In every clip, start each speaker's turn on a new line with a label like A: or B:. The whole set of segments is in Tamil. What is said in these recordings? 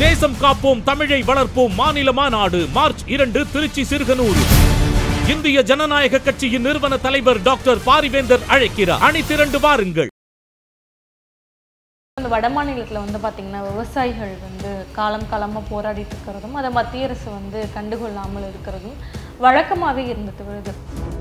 A: தேசம் காப்போம் தமிழை வளர்ப்போம் மாநில மாநாடு மார்ச் இரண்டு திருச்சி சிறுகனூர் இந்திய ஜனநாயக கட்சியின் நிறுவன தலைவர் டாக்டர் பாரிவேந்தர் அழைக்கிறார் அணி திரண்டு வாருங்கள்
B: அந்த வட மாநிலத்தில் வந்து பார்த்திங்கன்னா விவசாயிகள் வந்து காலம் காலமாக போராடிட்டு இருக்கிறதும் அதை மத்திய அரசு வந்து கண்டுகொள்ளாமல் இருக்கிறதும் வழக்கமாகவே இருந்துட்டு வருது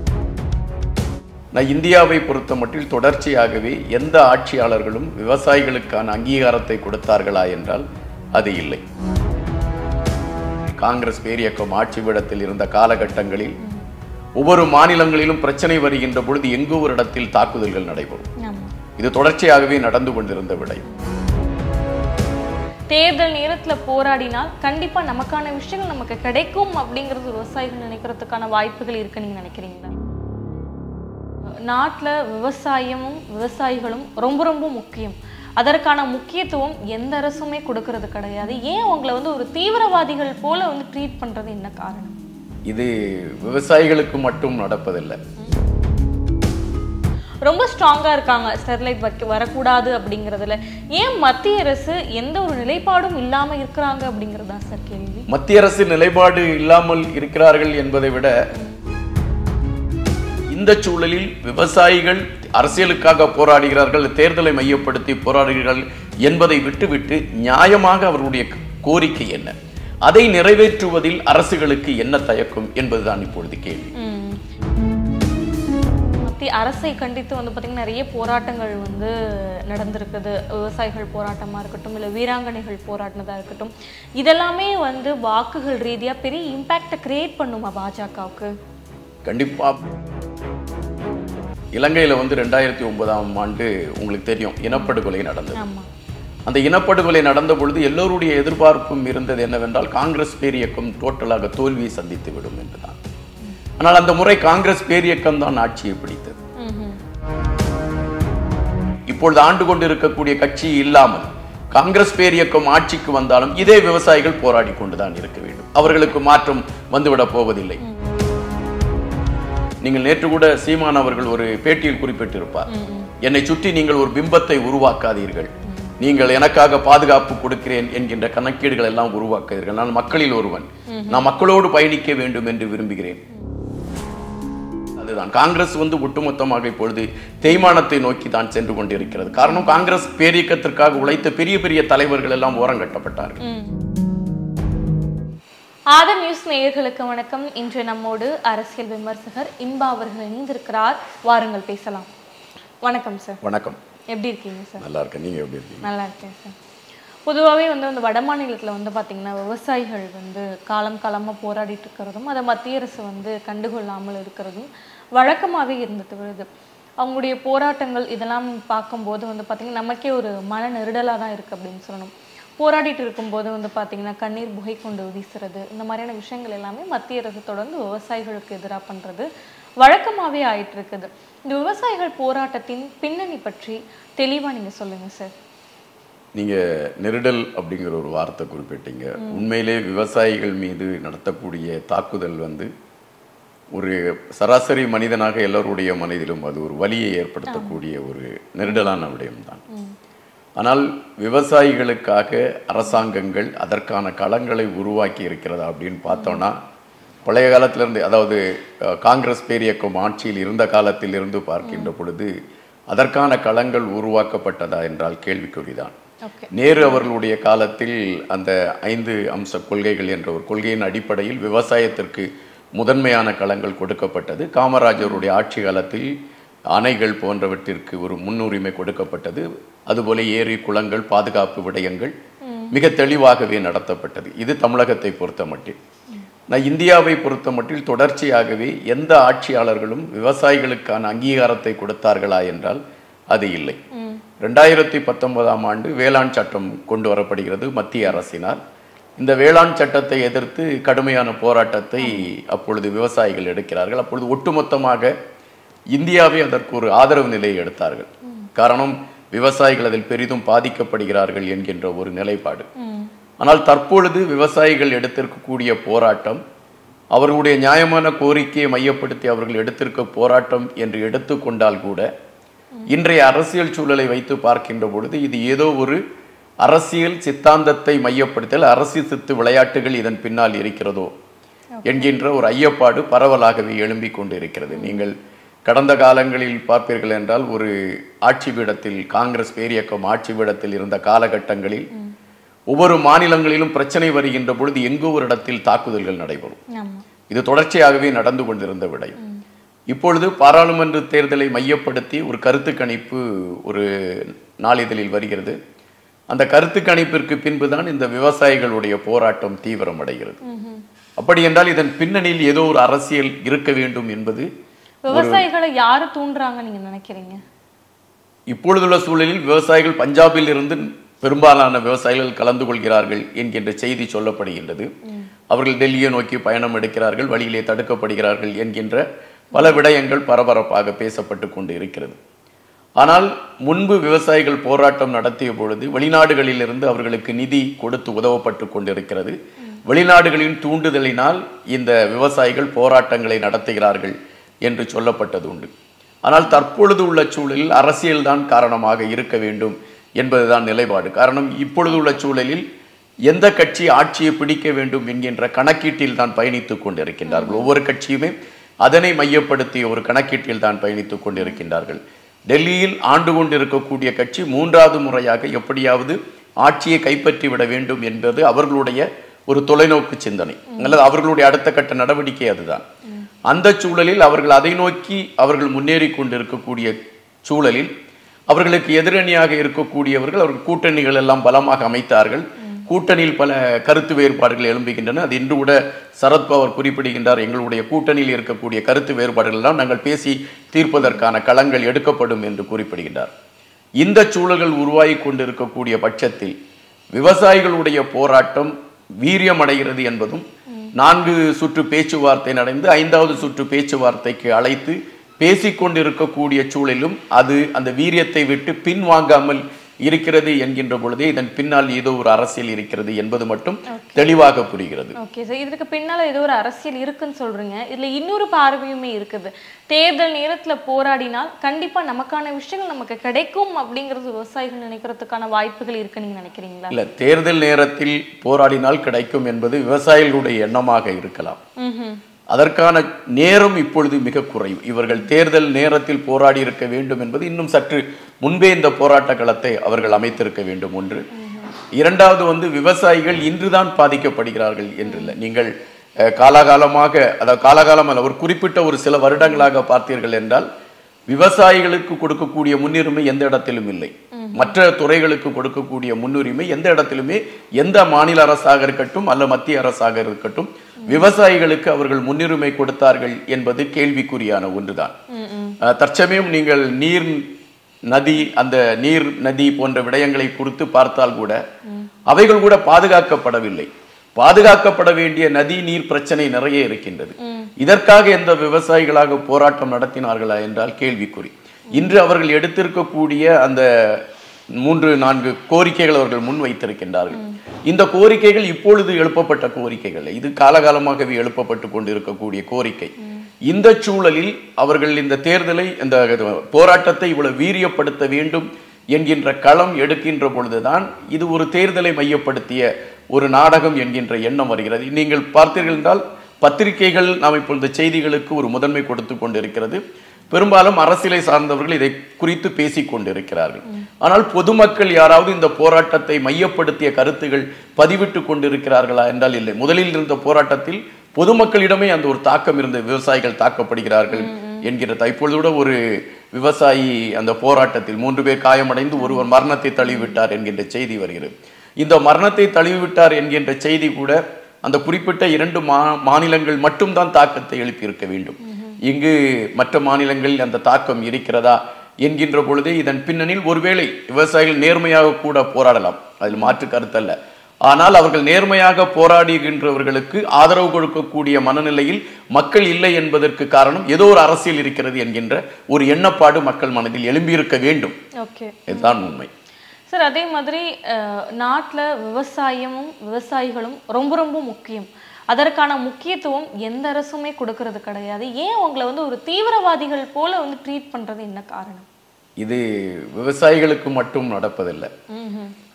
C: நான் இந்தியாவை பொறுத்த மட்டில் தொடர்ச்சியாகவே எந்த ஆட்சியாளர்களும் விவசாயிகளுக்கான அங்கீகாரத்தை கொடுத்தார்களா என்றால் அது இல்லை காங்கிரஸ் பேரியக்கம் ஆட்சி விடத்தில் இருந்த காலகட்டங்களில் ஒவ்வொரு மாநிலங்களிலும் பிரச்சனை வருகின்ற பொழுது எங்கோ ஒரு இடத்தில் தாக்குதல்கள் நடைபெறும்
B: ஆமாம்
C: இது தொடர்ச்சியாகவே நடந்து கொண்டிருந்த விடயம்
B: தேர்தல் நேரத்தில் போராடினால் கண்டிப்பாக நமக்கான விஷயங்கள் நமக்கு கிடைக்கும் அப்படிங்கிறது விவசாயிகள் நினைக்கிறதுக்கான வாய்ப்புகள் இருக்குன்னு நீங்கள் நினைக்கிறீங்களா நாட்டில் விவசாயமும் விவசாயிகளும் ரொம்ப ரொம்ப முக்கியம் அதற்கான முக்கியத்துவம் எந்த அரசுமே கொடுக்கறது கிடையாது ஏன் அவங்கள வந்து ஒரு தீவிரவாதிகள் போல வந்து ட்ரீட் பண்ணுறது என்ன காரணம்
C: இது விவசாயிகளுக்கு மட்டும் நடப்பதில்லை
B: ரொம்ப ஸ்ட்ராங்காக இருக்காங்க ஸ்டெர்லைட் வைக்க வரக்கூடாது அப்படிங்கிறதுல ஏன் மத்திய அரசு எந்த ஒரு நிலைப்பாடும் இல்லாமல் இருக்கிறாங்க அப்படிங்கிறது தான் சார் கேள்வி
C: மத்திய அரசு நிலைப்பாடு இல்லாமல் இருக்கிறார்கள் என்பதை விட இந்த சூழலில் விவசாயிகள் அரசியலுக்காக போராடுகிறார்கள் தேர்தலை மையப்படுத்தி போராடுகிறார்கள் என்பதை விட்டுவிட்டு நியாயமாக அவர்களுடைய கோரிக்கை என்ன அதை நிறைவேற்றுவதில் அரசுகளுக்கு என்ன தயக்கம் என்பதுதான் இப்பொழுது கேள்வி
B: ம். மத்திய அரசை கண்டித்து வந்து பார்த்திங்கன்னா நிறைய போராட்டங்கள் வந்து நடந்திருக்குது விவசாயிகள் போராட்டமாக இருக்கட்டும் இல்லை வீராங்கனைகள் போராடினதாக இருக்கட்டும் இதெல்லாமே வந்து வாக்குகள் ரீதியாக பெரிய இம்பேக்டை கிரியேட் பண்ணுமா பாஜகவுக்கு
C: கண்டிப்பா இலங்கையில வந்து ரெண்டாயிரத்தி ஒன்பதாம் ஆண்டு உங்களுக்கு தெரியும் இனப்படுகொலை நடந்தது
B: ஆமாம்
C: அந்த இனப்படுகொலை நடந்த பொழுது எல்லோருடைய எதிர்பார்ப்பும் இருந்தது என்னவென்றால் காங்கிரஸ் பேரியக்கம் டோட்டலாக தோல்வியை சந்தித்து விடும் என்றுதான் ஆனால் அந்த முறை காங்கிரஸ் பேரியக்கம் தான் ஆட்சியை பிடித்தது
B: ம்
C: இப்பொழுது ஆண்டு கொண்டிருக்கக்கூடிய கட்சி இல்லாமல் காங்கிரஸ் பேரியக்கம் ஆட்சிக்கு வந்தாலும் இதே விவசாயிகள் போராடி கொண்டுதான் இருக்க வேண்டும் அவர்களுக்கு மாற்றம் வந்துவிடப் போவதில்லை நீங்கள் நேற்று கூட சீமான் அவர்கள் ஒரு பேட்டியில் குறிப்பிட்டிருப்பார் என்னை சுற்றி நீங்கள் ஒரு பிம்பத்தை உருவாக்காதீர்கள் நீங்கள் எனக்காக பாதுகாப்பு கொடுக்கிறேன் என்கின்ற கணக்கீடுகள் எல்லாம் உருவாக்காதீர்கள் நான் மக்களில் ஒருவன் நான் மக்களோடு பயணிக்க வேண்டும் என்று விரும்புகிறேன் அதுதான் காங்கிரஸ் வந்து ஒட்டுமொத்தமாக இப்பொழுது தேய்மானத்தை நோக்கி தான் சென்று கொண்டிருக்கிறது காரணம் காங்கிரஸ் பேரியக்கத்திற்காக உழைத்த பெரிய பெரிய தலைவர்கள் எல்லாம் ஓரங்கட்டப்பட்டார்கள்
B: ம். ஆதர் நியூஸ் நேயர்களுக்கு வணக்கம் இன்று நம்மோடு அரசியல் விமர்சகர் இன்பா அவர்கள் இணைந்திருக்கிறார் வாருங்கள் பேசலாம் வணக்கம் சார்
C: வணக்கம்
B: எப்படி இருக்கீங்க சார்
C: நல்லா இருக்கேன் நீங்க எப்படி இருக்கீங்க
B: நல்லா இருக்கேன் சார் பொதுவாகவே வந்து அந்த வட மாநிலத்தில் வந்து பார்த்திங்கன்னா விவசாயிகள் வந்து காலம் காலமாக போராடிட்டு இருக்கிறதும் அதை மத்திய அரசு வந்து கண்டுகொள்ளாமல் இருக்கிறதும் வழக்கமாகவே இருந்துட்டு வருது அவங்களுடைய போராட்டங்கள் இதெல்லாம் பார்க்கும்போது வந்து பார்த்திங்கன்னா நமக்கே ஒரு மன நெருடலாக தான் இருக்குது அப்படின்னு சொல்லணும் போராடிட்டு இருக்கும்போது வந்து பார்த்திங்கன்னா கண்ணீர் புகை கொண்டு வீசுறது இந்த மாதிரியான விஷயங்கள் எல்லாமே மத்திய அரசு தொடர்ந்து விவசாயிகளுக்கு எதிராக பண்ணுறது வழக்கமாகவே ஆயிட்டு இருக்குது இந்த விவசாயிகள் போராட்டத்தின் பின்னணி பற்றி தெளிவாக நீங்கள் சொல்லுங்கள் சார்
C: நீங்க நெருடல் அப்படிங்கிற ஒரு வார்த்தை குறிப்பிட்டீங்க உண்மையிலே விவசாயிகள் மீது நடத்தக்கூடிய தாக்குதல் வந்து ஒரு சராசரி மனிதனாக எல்லோருடைய மனதிலும் அது ஒரு வலியை ஏற்படுத்தக்கூடிய ஒரு நெருடலான விடயம்தான் ஆனால் விவசாயிகளுக்காக அரசாங்கங்கள் அதற்கான களங்களை உருவாக்கி இருக்கிறதா அப்படின்னு பார்த்தோம்னா பழைய காலத்திலிருந்து அதாவது அஹ், காங்கிரஸ் பேரியக்கம் ஆட்சியில் இருந்த காலத்தில் இருந்து பார்க்கின்ற பொழுது அதற்கான களங்கள் உருவாக்கப்பட்டதா என்றால் கேள்விக்குறிதான்
B: ஓகே
C: நேரு அவர்களுடைய காலத்தில் அந்த ஐந்து அம்ச கொள்கைகள் என்ற ஒரு கொள்கையின் அடிப்படையில் விவசாயத்திற்கு முதன்மையான களங்கள் கொடுக்கப்பட்டது காமராஜருடைய ஆட்சி காலத்தில் அணைகள் போன்றவற்றிற்கு ஒரு முன்னுரிமை கொடுக்கப்பட்டது அதுபோல ஏரி குளங்கள் பாதுகாப்பு விடயங்கள் மிக தெளிவாகவே நடத்தப்பட்டது இது தமிழகத்தை பொறுத்த மட்டில் நான் இந்தியாவை பொறுத்த மட்டில் தொடர்ச்சியாகவே எந்த ஆட்சியாளர்களும் விவசாயிகளுக்கான அங்கீகாரத்தை கொடுத்தார்களா என்றால் அது இல்லை ரெண்டாயிரத்தி பத்தொன்பதாம் ஆண்டு வேளாண் சட்டம் கொண்டு வரப்படுகிறது மத்திய அரசினால் இந்த வேளாண் சட்டத்தை எதிர்த்து கடுமையான போராட்டத்தை அப்பொழுது விவசாயிகள் எடுக்கிறார்கள் அப்பொழுது ஒட்டுமொத்தமாக இந்தியாவே அதற்கு ஒரு ஆதரவு நிலையை எடுத்தார்கள் காரணம் விவசாயிகள் அதில் பெரிதும் பாதிக்கப்படுகிறார்கள் என்கின்ற ஒரு நிலைப்பாடு ஆனால் தற்பொழுது விவசாயிகள் எடுத்திருக்கக்கூடிய போராட்டம் அவர்களுடைய நியாயமான கோரிக்கையை மையப்படுத்தி அவர்கள் எடுத்திருக்க போராட்டம் என்று எடுத்துக்கொண்டால் கூட இன்றைய அரசியல் சூழலை வைத்து பார்க்கின்ற பொழுது இது ஏதோ ஒரு அரசியல் சித்தாந்தத்தை மையப்படுத்தல் அரசியல் சித்து விளையாட்டுகள் இதன் பின்னால் இருக்கிறதோ என்கின்ற ஒரு ஐயப்பாடு பரவலாகவே எழும்பிக் கொண்டு இருக்கிறது நீங்கள் கடந்த காலங்களில் பார்ப்பீர்கள் என்றால் ஒரு ஆட்சி பீடத்தில் காங்கிரஸ் பேரியக்கம் ஆட்சி பீடத்தில் இருந்த காலகட்டங்களில் ஒவ்வொரு மாநிலங்களிலும் பிரச்சனை வருகின்ற பொழுது எங்கோ ஒரு இடத்தில் தாக்குதல்கள் நடைபெறும்
B: ஆமா
C: இது தொடர்ச்சியாகவே நடந்து கொண்டிருந்த விடை இப்பொழுது பாராளுமன்ற தேர்தலை மையப்படுத்தி ஒரு கருத்து கணிப்பு ஒரு நாளிதழில் வருகிறது அந்த கருத்து கணிப்பிற்கு பின்புதான் இந்த விவசாயிகளுடைய போராட்டம் தீவிரமடைகிறது அப்படி என்றால் இதன் பின்னணியில் ஏதோ ஒரு அரசியல் இருக்க வேண்டும் என்பது
B: விவசாயிகளை யாரு தூண்டுறாங்க நீங்க நினைக்கிறீங்க
C: இப்பொழுதுள்ள சூழலில் விவசாயிகள் பஞ்சாபில் இருந்து பெரும்பாலான விவசாயிகள் கலந்து கொள்கிறார்கள் என்கின்ற செய்தி சொல்லப்படுகின்றது அவர்கள் டெல்லியை நோக்கி பயணம் எடுக்கிறார்கள் வழியிலே தடுக்கப்படுகிறார்கள் என்கின்ற பல விடயங்கள் பரபரப்பாக பேசப்பட்டு கொண்டு இருக்கிறது ஆனால் முன்பு விவசாயிகள் போராட்டம் நடத்திய பொழுது வெளிநாடுகளிலிருந்து அவர்களுக்கு நிதி கொடுத்து உதவப்பட்டு கொண்டிருக்கிறது வெளிநாடுகளின் தூண்டுதலினால் இந்த விவசாயிகள் போராட்டங்களை நடத்துகிறார்கள் என்று சொல்லப்பட்டது உண்டு ஆனால் தற்பொழுது உள்ள சூழலில் அரசியல்தான் காரணமாக இருக்க வேண்டும் என்பதுதான் நிலைப்பாடு காரணம் இப்பொழுது உள்ள சூழலில் எந்த கட்சி ஆட்சியை பிடிக்க வேண்டும் என்கின்ற கணக்கீட்டில் தான் பயணித்துக் கொண்டிருக்கின்றார்கள் ஒவ்வொரு கட்சியுமே அதனை மையப்படுத்திய ஒரு கணக்கீட்டில் தான் பயணித்துக் கொண்டிருக்கின்றார்கள் டெல்லியில் ஆண்டு கொண்டிருக்கக்கூடிய கட்சி மூன்றாவது முறையாக எப்படியாவது ஆட்சியை கைப்பற்றி விட வேண்டும் என்பது அவர்களுடைய ஒரு தொலைநோக்கு சிந்தனை அல்லது அவர்களுடைய அடுத்த கட்ட நடவடிக்கை அதுதான் அந்த சூழலில் அவர்கள் அதை நோக்கி அவர்கள் முன்னேறி கொண்டிருக்கக்கூடிய சூழலில் அவர்களுக்கு எதிரணியாக இருக்கக்கூடியவர்கள் அவர்கள் கூட்டணிகள் எல்லாம் பலமாக அமைத்தார்கள் கூட்டணியில் பல கருத்து வேறுபாடுகள் எழும்புகின்றன அது இன்று கூட சரத்பவர் குறிப்பிடுகின்றார் எங்களுடைய கூட்டணியில் இருக்கக்கூடிய கருத்து வேறுபாடுகள் எல்லாம் நாங்கள் பேசி தீர்ப்பதற்கான களங்கள் எடுக்கப்படும் என்று குறிப்பிடுகின்றார் இந்த சூழல்கள் உருவாகி கொண்டிருக்கக்கூடிய பட்சத்தில் விவசாயிகளுடைய போராட்டம் வீரியமடைகிறது என்பதும் நான்கு சுற்று பேச்சுவார்த்தை நடந்து ஐந்தாவது சுற்று பேச்சுவார்த்தைக்கு அழைத்து பேசிக்கொண்டிருக்கக்கூடிய சூழலிலும் அது அந்த வீரியத்தை விட்டு பின்வாங்காமல் இருக்கிறது என்கின்ற பொழுதே இதன் பின்னால் ஏதோ ஒரு அரசியல் இருக்கிறது என்பது மட்டும் தெளிவாக புரிகிறது
B: ஓகே சார் இதுக்கு பின்னால ஏதோ ஒரு அரசியல் இருக்குன்னு சொல்றீங்க இதுல இன்னொரு பார்வையுமே இருக்குது தேர்தல் நேரத்துல போராடினால் கண்டிப்பா நமக்கான விஷயங்கள் நமக்கு கிடைக்கும் அப்படிங்கிறது விவசாயிகள் நினைக்கிறதுக்கான வாய்ப்புகள் இருக்குன்னு நீங்க நினைக்கிறீங்களா
C: இல்ல தேர்தல் நேரத்தில் போராடினால் கிடைக்கும் என்பது விவசாயிகளுடைய எண்ணமாக இருக்கலாம்
B: ம்ஹும்.
C: அதற்கான நேரம் இப்பொழுது மிக குறைவு இவர்கள் தேர்தல் நேரத்தில் போராடி இருக்க வேண்டும் என்பது இன்னும் சற்று முன்பே இந்த போராட்ட களத்தை அவர்கள் அமைத்திருக்க வேண்டும் ஒன்று இரண்டாவது வந்து விவசாயிகள் இன்றுதான் பாதிக்கப்படுகிறார்கள் என்றில்லை நீங்கள் அஹ், காலாகாலமாக அதாவது காலகாலம் அல்ல ஒரு குறிப்பிட்ட ஒரு சில வருடங்களாக பார்த்தீர்கள் என்றால் விவசாயிகளுக்கு கொடுக்கக்கூடிய முன்னுரிமை எந்த இடத்திலும் இல்லை மற்ற துறைகளுக்கு கொடுக்கக்கூடிய முன்னுரிமை எந்த இடத்திலுமே எந்த மாநில அரசாக இருக்கட்டும் அல்ல மத்திய அரசாக இருக்கட்டும் விவசாயிகளுக்கு அவர்கள் முன்னுரிமை கொடுத்தார்கள் என்பது கேள்விக்குறியான ஒன்றுதான்
B: ம், ம்.
C: அஹ், தற்சமயம் நீங்கள் நீர் நதி அந்த நீர் நதி போன்ற விடயங்களை குறித்து பார்த்தால் கூட அவைகள் கூட பாதுகாக்கப்படவில்லை பாதுகாக்கப்பட வேண்டிய நதி நீர் பிரச்சனை நிறைய இருக்கின்றது இதற்காக எந்த விவசாயிகளாக போராட்டம் நடத்தினார்களா என்றால் கேள்விக்குறி இன்று அவர்கள் எடுத்திருக்கக்கூடிய அந்த மூன்று நான்கு கோரிக்கைகள் அவர்கள் முன் வைத்திருக்கின்றார்கள் இந்த கோரிக்கைகள் இப்பொழுது எழுப்பப்பட்ட கோரிக்கைகள் இது காலகாலமாகவே எழுப்பப்பட்டு கொண்டிருக்கக்கூடிய கோரிக்கை இந்த சூழலில் அவர்கள் இந்த தேர்தலை இந்த போராட்டத்தை இவ்வளவு வீரியப்படுத்த வேண்டும் என்கின்ற களம் எடுக்கின்ற பொழுதுதான் இது ஒரு தேர்தலை மையப்படுத்திய ஒரு நாடகம் என்கின்ற எண்ணம் வருகிறது நீங்கள் பார்த்தீர்கள் என்றால் பத்திரிகைகள் நாம் இப்பொழுது செய்திகளுக்கு ஒரு முதன்மை கொடுத்து கொண்டிருக்கிறது பெரும்பாலும் அரசியலை சார்ந்தவர்கள் இதை குறித்து பேசிக் கொண்டிருக்கிறார்கள் ஆனால் பொதுமக்கள் யாராவது இந்த போராட்டத்தை மையப்படுத்திய கருத்துகள் பதிவிட்டு கொண்டிருக்கிறார்களா என்றால் இல்லை முதலில் இருந்த போராட்டத்தில் பொதுமக்களிடமே அந்த ஒரு தாக்கம் இருந்த விவசாயிகள் தாக்கப்படுகிறார்கள் என்கிற த- இப்பொழுது கூட ஒரு விவசாயி அந்த போராட்டத்தில் மூன்று பேர் காயமடைந்து ஒருவர் மரணத்தை தழுவிவிட்டார் என்கின்ற செய்தி வருகிறது இந்த மரணத்தை தழுவிவிட்டார் என்கின்ற செய்தி கூட அந்த குறிப்பிட்ட இரண்டு மா மாநிலங்கள் மட்டும்தான் தாக்கத்தை எழுப்பியிருக்க வேண்டும் இங்கு மற்ற மாநிலங்களில் அந்த தாக்கம் இருக்கிறதா என்கின்ற பொழுதே இதன் பின்னணியில் ஒருவேளை விவசாயிகள் நேர்மையாக கூட போராடலாம் அதில் மாற்று கருத்தல்ல ஆனால் அவர்கள் நேர்மையாக போராடுகின்றவர்களுக்கு ஆதரவு கொடுக்கக்கூடிய மனநிலையில் மக்கள் இல்லை என்பதற்கு காரணம் ஏதோ ஒரு அரசியல் இருக்கிறது என்கின்ற ஒரு எண்ணப்பாடு மக்கள் மனதில் எழும்பியிருக்க வேண்டும்
B: ஓகே
C: இதுதான் உண்மை
B: சார் அதே மாதிரி அஹ், நாட்டுல விவசாயமும் விவசாயிகளும் ரொம்ப ரொம்ப முக்கியம் அதற்கான முக்கியத்துவம் எந்த அரசுமே கொடுக்கறது கிடையாது ஏன் அவங்கள வந்து ஒரு தீவிரவாதிகள் போல வந்து ட்ரீட் பண்றது என்ன காரணம்
C: இது விவசாயிகளுக்கு மட்டும் நடப்பதில்லை
B: ம்ஹும்.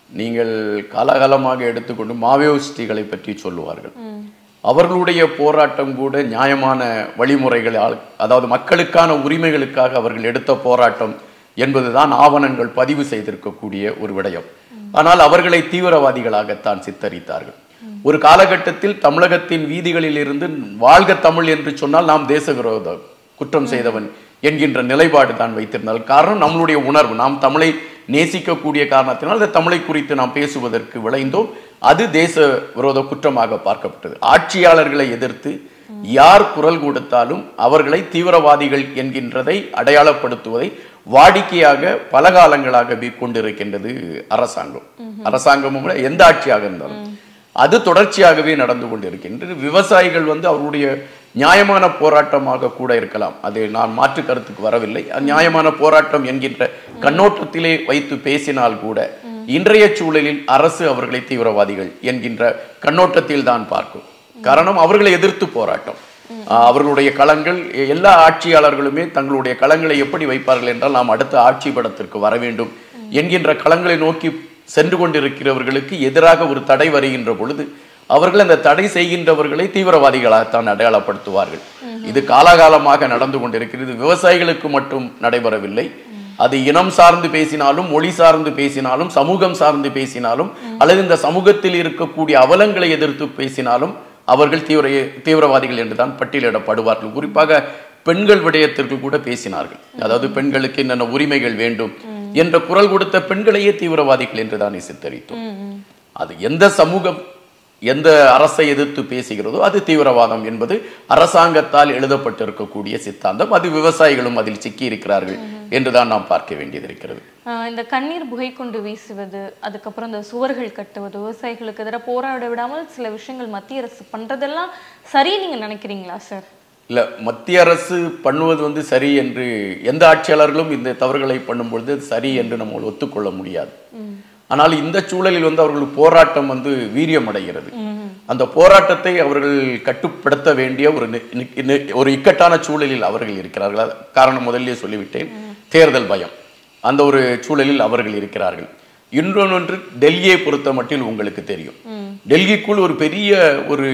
C: நீங்கள் காலகாலமாக எடுத்துக்கொண்டு மாவோயிஸ்டுகளை பற்றி சொல்லுவார்கள் அவர்களுடைய போராட்டம் கூட நியாயமான வழிமுறைகளால் அதாவது மக்களுக்கான உரிமைகளுக்காக அவர்கள் எடுத்த போராட்டம் என்பதுதான் ஆவணங்கள் பதிவு செய்திருக்கக்கூடிய ஒரு விடயம் ஆனால் அவர்களை தீவிரவாதிகளாகத்தான் சித்தரித்தார்கள் ஒரு காலகட்டத்தில் தமிழகத்தின் வீதிகளில் இருந்து வாழ்க தமிழ் என்று சொன்னால் நாம் தேச விரோத குற்றம் செய்தவன் என்கின்ற நிலைப்பாடு தான் வைத்திருந்தால் காரணம் நம்மளுடைய உணர்வு நாம் தமிழை நேசிக்கக்கூடிய காரணத்தினால் அந்த தமிழை குறித்து நாம் பேசுவதற்கு விளைந்தோம் அது தேச விரோத குற்றமாக பார்க்கப்பட்டது ஆட்சியாளர்களை எதிர்த்து யார் குரல் கொடுத்தாலும் அவர்களை தீவிரவாதிகள் என்கின்றதை அடையாளப்படுத்துவதை வாடிக்கையாக பல காலங்களாக கொண்டிருக்கின்றது அரசாங்கம் அரசாங்கமும் கூட எந்த ஆட்சியாக இருந்தாலும் அது தொடர்ச்சியாகவே நடந்து கொண்டிருக்கின்றது விவசாயிகள் வந்து அவருடைய நியாயமான போராட்டமாக கூட இருக்கலாம் அது நான் மாற்று கருத்துக்கு வரவில்லை அது நியாயமான போராட்டம் என்கின்ற கண்ணோட்டத்திலே வைத்து பேசினால் கூட இன்றைய சூழலில் அரசு அவர்களை தீவிரவாதிகள் என்கின்ற கண்ணோட்டத்தில் தான் பார்க்கும் காரணம் அவர்களை எதிர்த்து போராட்டம் ஆஹ் அவர்களுடைய களங்கள் எல்லா ஆட்சியாளர்களுமே தங்களுடைய களங்களை எப்படி வைப்பார்கள் என்றால் நாம் அடுத்த ஆட்சி படத்திற்கு வர வேண்டும் என்கின்ற களங்களை நோக்கி சென்று கொண்டிருக்கிறவர்களுக்கு எதிராக ஒரு தடை வருகின்ற பொழுது அவர்கள் அந்த தடை செய்கின்றவர்களை தீவிரவாதிகளாகத்தான் அடையாளப்படுத்துவார்கள் இது காலாகாலமாக நடந்து கொண்டிருக்கிறது விவசாயிகளுக்கு மட்டும் நடைபெறவில்லை அது இனம் சார்ந்து பேசினாலும் மொழி சார்ந்து பேசினாலும் சமூகம் சார்ந்து பேசினாலும் அல்லது இந்த சமூகத்தில் இருக்கக்கூடிய அவலங்களை எதிர்த்து பேசினாலும் அவர்கள் தீவிர தீவிரவாதிகள் என்றுதான் பட்டியலிடப்படுவார்கள் குறிப்பாக பெண்கள் விடயத்திற்கு கூட பேசினார்கள் அதாவது பெண்களுக்கு என்னென்ன உரிமைகள் வேண்டும் என்ற குரல் கொடுத்த பெண்களையே தீவிரவாதிகள் என்று தான் சித்தரித்தோம் அது எந்த சமூகம் எந்த அரசை எதிர்த்து பேசுகிறதோ அது தீவிரவாதம் என்பது அரசாங்கத்தால் எழுதப்பட்டிருக்கக்கூடிய சித்தாந்தம் அது விவசாயிகளும் அதில் சிக்கி இருக்கிறார்கள் என்றுதான் நாம் பார்க்க வேண்டியது இருக்கிறது
B: ஆஹ் இந்த கண்ணீர் புகை கொண்டு வீசுவது அதுக்கப்புறம் இந்த சுவர்கள் கட்டுவது விவசாயிகளுக்கு எதிராக போராட விடாமல் சில விஷயங்கள் மத்திய அரசு பண்றதெல்லாம் சரி நீங்க நினைக்கிறீங்களா சார்
C: இல்ல மத்திய அரசு பண்ணுவது வந்து சரி என்று எந்த ஆட்சியாளர்களும் இந்த தவறுகளை பண்ணும்பொழுது அது சரி என்று நம்ம ஒத்துக்கொள்ள முடியாது ஆனால் இந்த சூழலில் வந்து அவர்களுக்கு போராட்டம் வந்து வீரியம் அடைகிறது அந்த போராட்டத்தை அவர்கள் கட்டுப்படுத்த வேண்டிய ஒரு நி- நி- நி- ஒரு இக்கட்டான சூழலில் அவர்கள் இருக்கிறார்கள் அது காரணம் முதல்லயே சொல்லிவிட்டேன் தேர்தல் பயம் அந்த ஒரு சூழலில் அவர்கள் இருக்கிறார்கள் இன்னொன்று டெல்லியை பொறுத்த மட்டில் உங்களுக்கு தெரியும் டெல்லிக்குள் ஒரு பெரிய ஒரு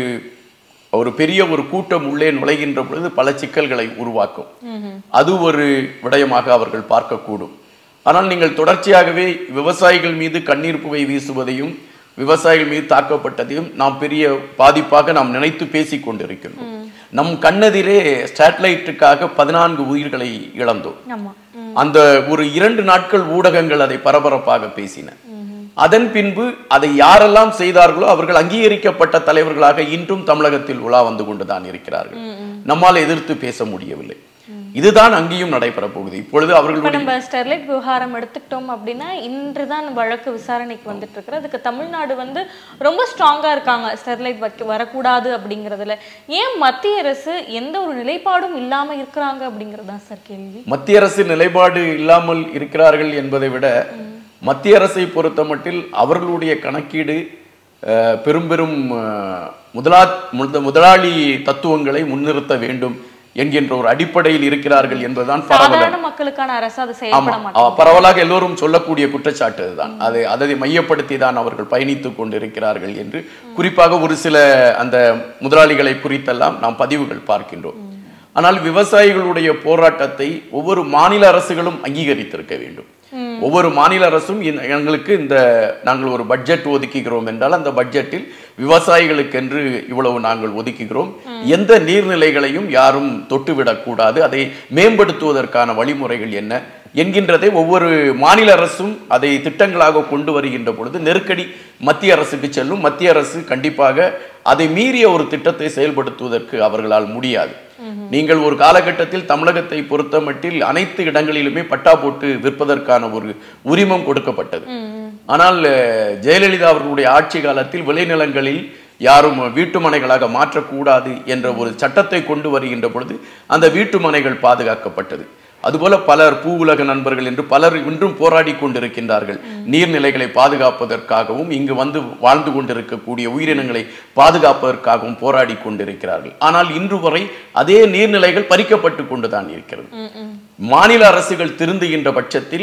C: ஒரு பெரிய ஒரு கூட்டம் உள்ளே நுழைகின்ற பொழுது பல சிக்கல்களை உருவாக்கும் அது ஒரு விடயமாக அவர்கள் பார்க்கக்கூடும் ஆனால் நீங்கள் தொடர்ச்சியாகவே விவசாயிகள் மீது கண்ணீர் புகை வீசுவதையும் விவசாயிகள் மீது தாக்கப்பட்டதையும் நாம் பெரிய பாதிப்பாக நாம் நினைத்து பேசிக் கொண்டிருக்கின்றோம் நம் கண்ணெதிரே ஸ்டாட்லைட்டுக்காக பதினான்கு உயிர்களை இழந்தோம்
B: ஆமா ம்.
C: அந்த ஒரு இரண்டு நாட்கள் ஊடகங்கள் அதை பரபரப்பாக பேசின அதன் பின்பு அதை யாரெல்லாம் செய்தார்களோ அவர்கள் அங்கீகரிக்கப்பட்ட தலைவர்களாக இன்றும் தமிழகத்தில் உலா வந்து கொண்டுதான் இருக்கிறார்கள் நம்மால் எதிர்த்து பேச முடியவில்லை இதுதான் அங்கேயும் நடைபெற போகுது இப்பொழுது
B: இப்ப
C: அவர்களுடைய
B: நம்ம ஸ்டெர்லைட் விவகாரம் எடுத்துக்கிட்டோம் அப்படின்னா இன்றுதான் வழக்கு விசாரணைக்கு வந்துட்டு இருக்கு அதுக்கு தமிழ்நாடு வந்து ரொம்ப ஸ்ட்ராங்கா இருக்காங்க ஸ்டெர்லைட் வைக்க வரக்கூடாது அப்படிங்கறதுல ஏன் மத்திய அரசு எந்த ஒரு நிலைப்பாடும் இல்லாம இருக்கிறாங்க அப்படிங்கறதுதான் சார் கேள்வி
C: மத்திய அரசு நிலைப்பாடு இல்லாமல் இருக்கிறார்கள் என்பதை விட மத்திய அரசை பொறுத்த மட்டில் அவர்களுடைய கணக்கீடு அஹ், பெரும் பெரும் அஹ், முதலா முத- முதலாளி தத்துவங்களை முன்னிறுத்த வேண்டும் என்கின்ற ஒரு அடிப்படையில் இருக்கிறார்கள் என்பதுதான் பரவல
B: சாதாரண மக்களுக்கான அரசு அது
C: ஆமா
B: செயல்பட
C: ஆ,
B: மாட்டாங்க
C: பரவலாக எல்லோரும் சொல்லக்கூடிய குற்றச்சாட்டு அதுதான் அது அதை மையப்படுத்தி தான் அவர்கள் பயணித்துக் கொண்டிருக்கிறார்கள் என்று குறிப்பாக ஒரு சில அந்த முதலாளிகளை குறித்தெல்லாம் நாம் பதிவுகள் பார்க்கின்றோம் ஆனால் விவசாயிகளுடைய போராட்டத்தை ஒவ்வொரு மாநில அரசுகளும் அங்கீகரித்திருக்க வேண்டும் ஒவ்வொரு மாநில அரசும் இந்த- எங்களுக்கு இந்த நாங்கள் ஒரு பட்ஜெட் ஒதுக்குகிறோம் என்றால் அந்த பட்ஜெட்டில் விவசாயிகளுக்கென்று இவ்வளவு நாங்கள் ஒதுக்குகிறோம் எந்த நீர்நிலைகளையும் யாரும் தொட்டுவிடக் கூடாது அதை மேம்படுத்துவதற்கான வழிமுறைகள் என்ன என்கின்றதை ஒவ்வொரு மாநில அரசும் அதை திட்டங்களாக கொண்டு வருகின்ற பொழுது நெருக்கடி மத்திய அரசுக்கு செல்லும் மத்திய அரசு கண்டிப்பாக அதை மீறிய ஒரு திட்டத்தை செயல்படுத்துவதற்கு அவர்களால் முடியாது நீங்கள் ஒரு காலகட்டத்தில் தமிழகத்தை பொறுத்த மட்டில் அனைத்து இடங்களிலுமே பட்டா போட்டு விற்பதற்கான ஒரு உரிமம் கொடுக்கப்பட்டது ஆனால் அஹ், ஜெயலலிதா அவர்களுடைய ஆட்சி காலத்தில் விளைநிலங்களில் யாரும் வீட்டு மனைகளாக மாற்றக்கூடாது என்ற ஒரு சட்டத்தை கொண்டு வருகின்ற பொழுது அந்த வீட்டு மனைகள் பாதுகாக்கப்பட்டது அதுபோல பலர் பூ உலக நண்பர்கள் என்று பலர் இன்றும் போராடி கொண்டிருக்கின்றார்கள் நீர்நிலைகளை பாதுகாப்பதற்காகவும் இங்கு வந்து வாழ்ந்து கொண்டிருக்கக்கூடிய உயிரினங்களை பாதுகாப்பதற்காகவும் போராடி கொண்டிருக்கிறார்கள் ஆனால் இன்று வரை அதே நீர்நிலைகள் பறிக்கப்பட்டு கொண்டுதான் இருக்கிறது மாநில அரசுகள் திருந்துகின்ற பட்சத்தில்